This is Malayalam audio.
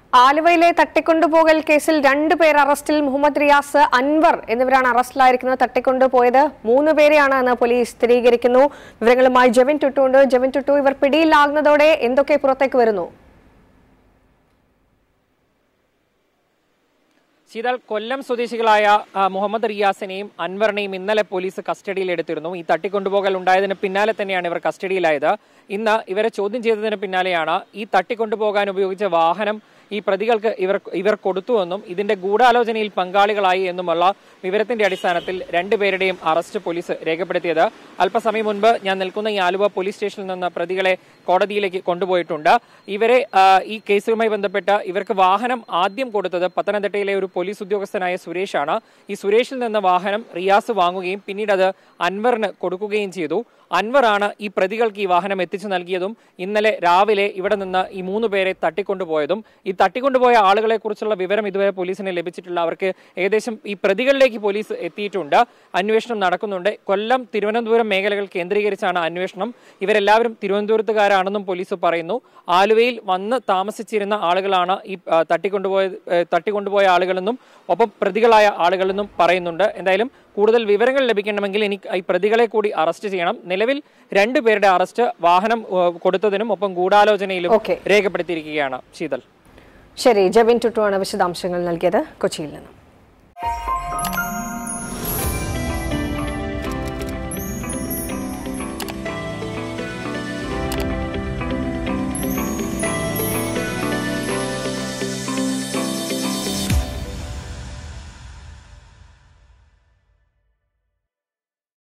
ആലുവയിലെ തട്ടിക്കൊണ്ടുപോകൽ കേസിൽ രണ്ടുപേർ അറസ്റ്റിൽ മുഹമ്മദ് റിയാസ് അൻവർ എന്നിവരാണ് അറസ്റ്റിലായിരിക്കുന്നത് തട്ടിക്കൊണ്ടുപോയത് മൂന്ന് പേരെയാണ് എന്ന് പോലീസ് സ്ഥിരീകരിക്കുന്നു വിവരങ്ങളുമായി ജെവിൻ ടുട്ടുണ്ട് ജെവിൻ ടുട്ടു ഇവർ പിടിയിലാകുന്നതോടെ എന്തൊക്കെ പുറത്തേക്ക് വരുന്നു ശീതൾ കൊല്ലം സ്വദേശികളായ ആ, മുഹമ്മദ് റിയാസിനെയും അൻവറിനെയും ഇന്നലെ പോലീസ് കസ്റ്റഡിയിൽ എടുത്തിരുന്നു ഈ തട്ടിക്കൊണ്ടുപോകൽ ഉണ്ടായതിന് പിന്നാലെ തന്നെയാണ് ഇവർ കസ്റ്റഡിയിലായത് ഇന്ന് ഇവരെ ചോദ്യം ചെയ്തതിന് പിന്നാലെയാണ് ഈ തട്ടിക്കൊണ്ടുപോകാൻ ഉപയോഗിച്ച വാഹനം ഈ പ്രതികൾക്ക് ഇവർ ഇവർ കൊടുത്തുവെന്നും ഇതിന്റെ ഗൂഢാലോചനയിൽ പങ്കാളികളായി എന്നുമുള്ള വിവരത്തിന്റെ അടിസ്ഥാനത്തിൽ രണ്ടുപേരുടെയും അറസ്റ്റ് പോലീസ് രേഖപ്പെടുത്തിയത് അല്പസമയം മുൻപ് ഞാൻ നിൽക്കുന്ന ഈ ആലുവ പോലീസ് സ്റ്റേഷനിൽ നിന്ന് പ്രതികളെ കോടതിയിലേക്ക് കൊണ്ടുപോയിട്ടുണ്ട് ഇവരെ ആ, ഈ കേസുമായി ബന്ധപ്പെട്ട് ഇവർക്ക് വാഹനം ആദ്യം കൊടുത്തത് പത്തനംതിട്ടയിലെ ഒരു പോലീസ് ഉദ്യോഗസ്ഥനായ സുരേഷാണ് ഈ സുരേഷിൽ നിന്ന് വാഹനം റിയാസ് വാങ്ങുകയും പിന്നീട് അത് അൻവറിന് കൊടുക്കുകയും ചെയ്തു അൻവറാണ് ഈ പ്രതികൾക്ക് ഈ വാഹനം എത്തിച്ചു നൽകിയതും ഇന്നലെ രാവിലെ ഇവിടെ നിന്ന് ഈ മൂന്ന് പേരെ തട്ടിക്കൊണ്ടുപോയതും ഈ തട്ടിക്കൊണ്ടുപോയ ആളുകളെ കുറിച്ചുള്ള വിവരം ഇതുവരെ പോലീസിന് ലഭിച്ചിട്ടില്ല അവർക്ക് ഏകദേശം ഈ പ്രതികളിലേക്ക് പോലീസ് എത്തിയിട്ടുണ്ട് അന്വേഷണം നടക്കുന്നുണ്ട് കൊല്ലം തിരുവനന്തപുരം മേഖലകൾ കേന്ദ്രീകരിച്ചാണ് അന്വേഷണം ഇവരെല്ലാവരും തിരുവനന്തപുരത്തുകാരാണെന്നും പോലീസ് പറയുന്നു ആലുവയിൽ വന്ന് താമസിച്ചിരുന്ന ആളുകളാണ് ഈ ആ, തട്ടിക്കൊണ്ടുപോയ ഏ, തട്ടിക്കൊണ്ടുപോയ ആളുകളെന്നും ഒപ്പം പ്രതികളായ ആളുകളെന്നും പറയുന്നുണ്ട് എന്തായാലും കൂടുതൽ വിവരങ്ങൾ ലഭിക്കണമെങ്കിൽ എനിക്ക് ഈ പ്രതികളെ കൂടി അറസ്റ്റ് ചെയ്യണം നിലവിൽ രണ്ടുപേരുടെ അറസ്റ്റ് വാഹനം ഏ, കൊടുത്തതിനും ഒപ്പം ഗൂഢാലോചനയിലും ഓക്കേ. രേഖപ്പെടുത്തിയിരിക്കുകയാണ് ശീതൽ ശരി ജെവിൻ ടുട്ടു ആണ് വിശദാംശങ്ങൾ നൽകിയത് കൊച്ചിയിൽ നിന്നും